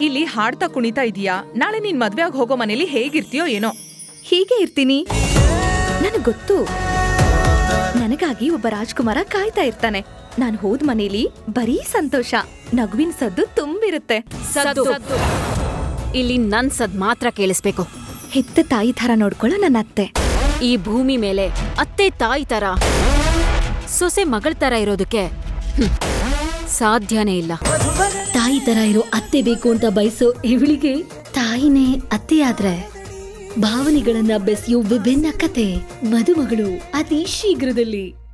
ಇಲ್ಲಿ ಹಾಡ್ತಾ ಕುಣಿತಾ ಇದೀಯಾ ನಾಳೆ ನೀನ್ ಮದ್ವೆ ಆಗ್ ಹೋಗೋ ಮನೇಲಿ ಹೇಗಿರ್ತೀಯೋ ಏನೋ ಹೀಗೆ ಇರ್ತೀನಿ ನನಗ್ ಗೊತ್ತು ನನಗಾಗಿ ಒಬ್ಬ ರಾಜ್ಕುಮಾರ ಕಾಯ್ತಾ ಇರ್ತಾನೆ ನಾನು ಹೋದ್ ಮನೇಲಿ ಬರೀ ಸಂತೋಷ ನಗುವಿನ ಸದ್ದು ತುಂಬಿರುತ್ತೆ ಸದ್ದು ಇಲ್ಲಿ ನನ್ ಸದ್ ಮಾತ್ರ ಕೇಳಿಸ್ಬೇಕು ಹೆತ್ತ ತಾಯಿ ಥರ ನೋಡ್ಕೊಳ್ಳೋ ನನ್ನ ಅತ್ತೆ ಈ ಭೂಮಿ ಮೇಲೆ ಅತ್ತೆ ತಾಯಿ ತರ ಸೊಸೆ ಮಗಳ ತರ ಇರೋದಕ್ಕೆ ಹ್ಮ್, ಸಾಧ್ಯನೇ ಇಲ್ಲ ತಾಯಿ ತರ ಇರೋ ಅತ್ತೆ ಬೇಕು ಅಂತ ಬಯಸೋ ಇವಳಿಗೆ ತಾಯಿನೇ ಅತ್ತೆಯಾದ್ರೆ ಭಾವನೆಗಳನ್ನ ಬೆಸೆಯೋ ವಿಭಿನ್ನ ಕತೆ ಮದುಮಗಳು ಅತಿ ಶೀಘ್ರದಲ್ಲಿ